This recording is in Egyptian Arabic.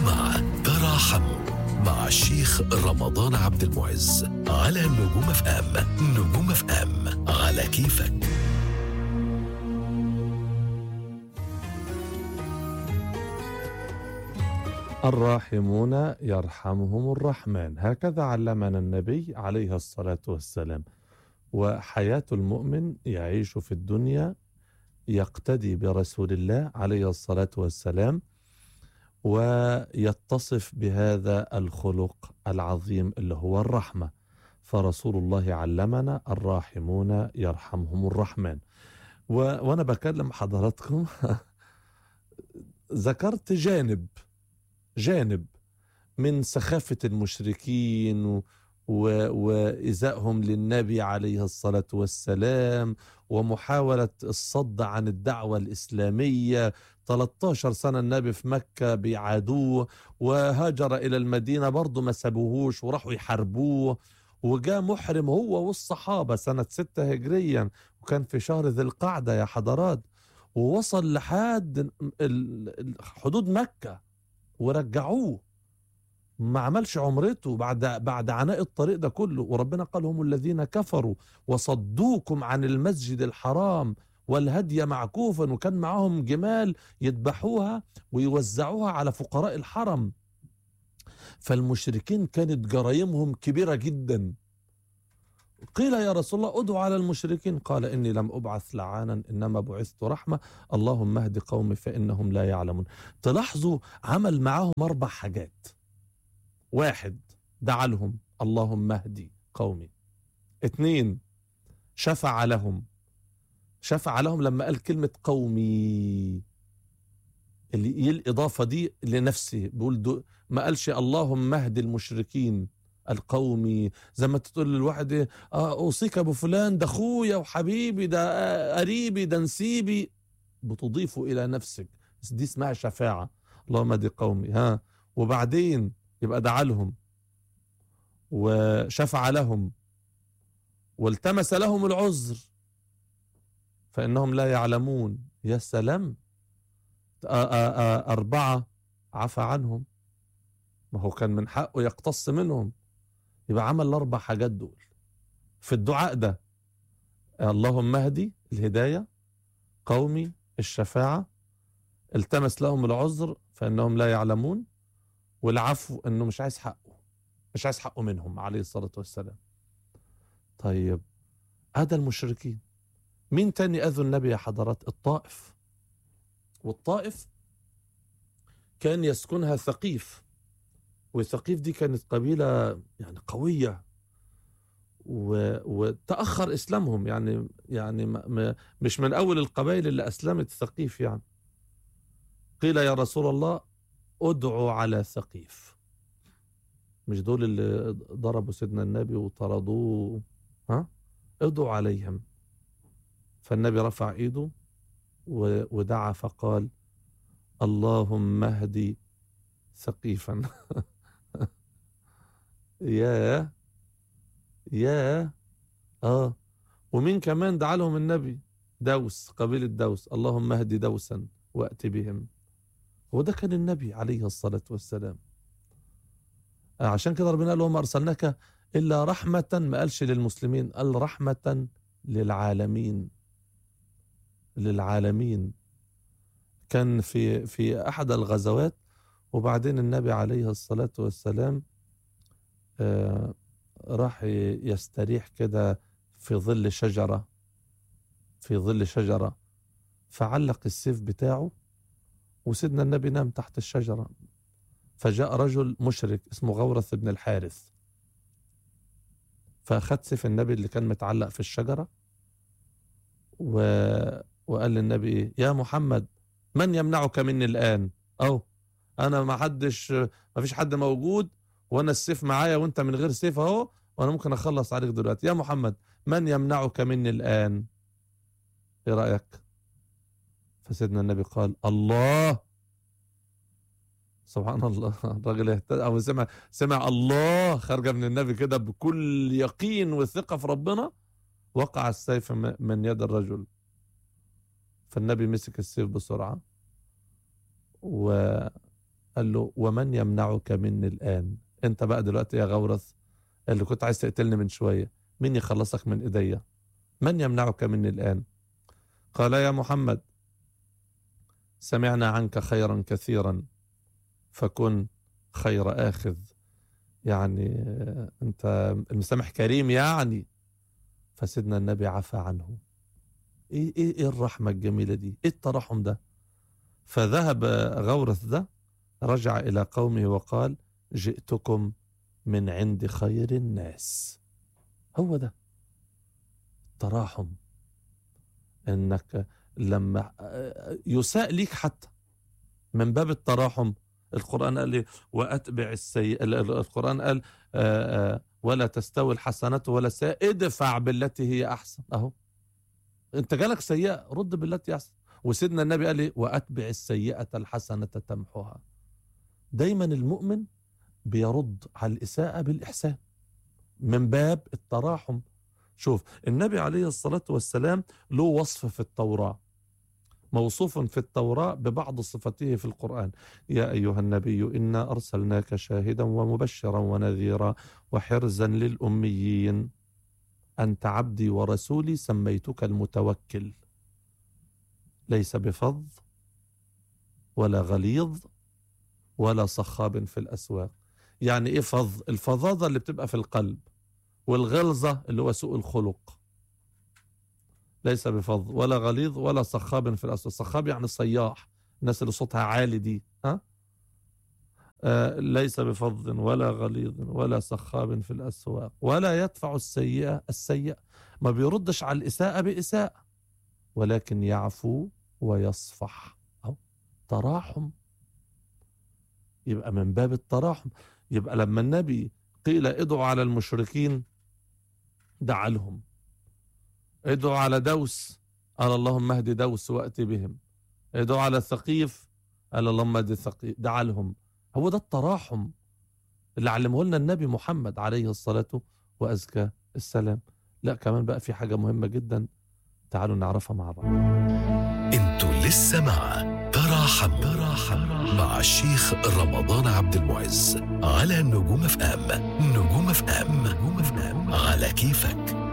مع تراحموا مع الشيخ رمضان عبد المعز على نجوم اف ام نجوم اف ام على كيفك الراحمون يرحمهم الرحمن هكذا علمنا النبي عليه الصلاة والسلام وحياة المؤمن يعيش في الدنيا يقتدي برسول الله عليه الصلاة والسلام ويتصف بهذا الخلق العظيم اللي هو الرحمة فرسول الله علمنا الراحمون يرحمهم الرحمن و... وأنا بكلم حضراتكم ذكرت جانب جانب من سخافة المشركين و... و... وإزائهم للنبي عليه الصلاة والسلام ومحاولة الصد عن الدعوة الإسلامية 13 سنة النبي في مكة بيعادوه وهاجر إلى المدينة برضه ما سابوهوش وراحوا يحاربوه وجاء محرم هو والصحابة سنة 6 هجريا وكان في شهر ذي القعدة يا حضرات ووصل لحد حدود مكة ورجعوه ما عملش عمرته بعد بعد عناء الطريق ده كله وربنا قال هم الذين كفروا وصدوكم عن المسجد الحرام والهدي معكوفا وكان معهم جمال يذبحوها ويوزعوها على فقراء الحرم فالمشركين كانت جرايمهم كبيرة جدا قيل يا رسول الله ادعو على المشركين قال إني لم أبعث لعانا إنما بعثت رحمة اللهم اهد قومي فإنهم لا يعلمون تلاحظوا عمل معاهم أربع حاجات واحد دعا لهم اللهم اهدي قومي اتنين شفع لهم شفع لهم لما قال كلمة قومي اللي الإضافة دي لنفسه بيقول دو ما قالش اللهم اهد المشركين القومي زي ما تقول للواحد اه اوصيك ابو فلان ده اخويا وحبيبي ده قريبي ده نسيبي بتضيفه الى نفسك دي اسمها شفاعه اللهم اهد قومي ها وبعدين يبقى دعا لهم وشفع لهم والتمس لهم العذر فإنهم لا يعلمون يا سلام أربعة عفى عنهم ما هو كان من حقه يقتص منهم يبقى عمل الأربع حاجات دول في الدعاء ده اللهم اهدي الهداية قومي الشفاعة التمس لهم العذر فإنهم لا يعلمون والعفو انه مش عايز حقه مش عايز حقه منهم عليه الصلاة والسلام طيب هذا المشركين مين تاني أذوا النبي يا حضرات الطائف والطائف كان يسكنها ثقيف وثقيف دي كانت قبيلة يعني قوية و... وتأخر إسلامهم يعني يعني م... مش من أول القبائل اللي أسلمت ثقيف يعني قيل يا رسول الله ادعوا على ثقيف مش دول اللي ضربوا سيدنا النبي وطردوه ها ادعوا عليهم فالنبي رفع ايده ودعا فقال اللهم اهدي ثقيفا يا يا اه ومين كمان دعا لهم النبي دوس قبيلة دوس اللهم اهدي دوسا وأت بهم وده كان النبي عليه الصلاة والسلام عشان كده ربنا قال وما أرسلناك إلا رحمة ما قالش للمسلمين قال رحمة للعالمين للعالمين كان في في أحد الغزوات وبعدين النبي عليه الصلاة والسلام آه راح يستريح كده في ظل شجرة في ظل شجرة فعلق السيف بتاعه وسيدنا النبي نام تحت الشجرة فجاء رجل مشرك اسمه غورث بن الحارث فأخذ سيف النبي اللي كان متعلق في الشجرة و... وقال للنبي يا محمد من يمنعك مني الآن أو أنا ما حدش ما فيش حد موجود وأنا السيف معايا وأنت من غير سيف أهو وأنا ممكن أخلص عليك دلوقتي يا محمد من يمنعك مني الآن إيه رأيك فسيدنا النبي قال الله سبحان الله الراجل اهتدى او سمع سمع الله خارجه من النبي كده بكل يقين وثقه في ربنا وقع السيف من يد الرجل فالنبي مسك السيف بسرعه وقال قال له ومن يمنعك مني الآن انت بقى دلوقتي يا غورث اللي كنت عايز تقتلني من شوية مين يخلصك من ايديا من يمنعك مني الآن قال يا محمد سمعنا عنك خيرا كثيرا فكن خير آخذ يعني آه، انت المسامح كريم يعني فسيدنا النبي عفى عنه ايه ايه ايه الرحمه الجميله دي ايه الترحم ده فذهب غورث ده رجع الى قومه وقال جئتكم من عند خير الناس هو ده التراحم انك لما يساء ليك حتى من باب التراحم القرآن قال لي وأتبع السيئة القرآن قال آآ آآ ولا تستوي الحسنة ولا السيئة ادفع بالتي هي أحسن أهو أنت جالك سيئة رد بالتي أحسن وسيدنا النبي قال لي وأتبع السيئة الحسنة تمحها دايما المؤمن بيرد على الإساءة بالإحسان من باب التراحم شوف النبي عليه الصلاة والسلام له وصف في التوراة موصوف في التوراة ببعض صفته في القرآن يا أيها النبي إنا أرسلناك شاهدا ومبشرا ونذيرا وحرزا للأميين أنت عبدي ورسولي سميتك المتوكل ليس بفظ ولا غليظ ولا صخاب في الأسواق يعني إيه فظ الفظاظة اللي بتبقى في القلب والغلظة اللي هو سوء الخلق ليس بفظ ولا غليظ ولا صخاب في الأسواق صخاب يعني صياح الناس اللي صوتها عالي دي ها آه ليس بفظ ولا غليظ ولا صخاب في الأسواق ولا يدفع السيئة السيئة ما بيردش على الإساءة بإساءة ولكن يعفو ويصفح أو تراحم يبقى من باب التراحم يبقى لما النبي قيل ادعوا على المشركين دعا لهم ادعوا على دوس قال اللهم اهد دوس واتي بهم ادعوا على ثقيف قال اللهم اهد ثقيف دعا لهم هو ده التراحم اللي علمه لنا النبي محمد عليه الصلاة وأزكى السلام لا كمان بقى في حاجة مهمة جدا تعالوا نعرفها مع بعض انتوا لسه مع تراحم تراحم مع الشيخ رمضان عبد المعز على نجوم اف ام نجوم اف ام نجوم اف ام على كيفك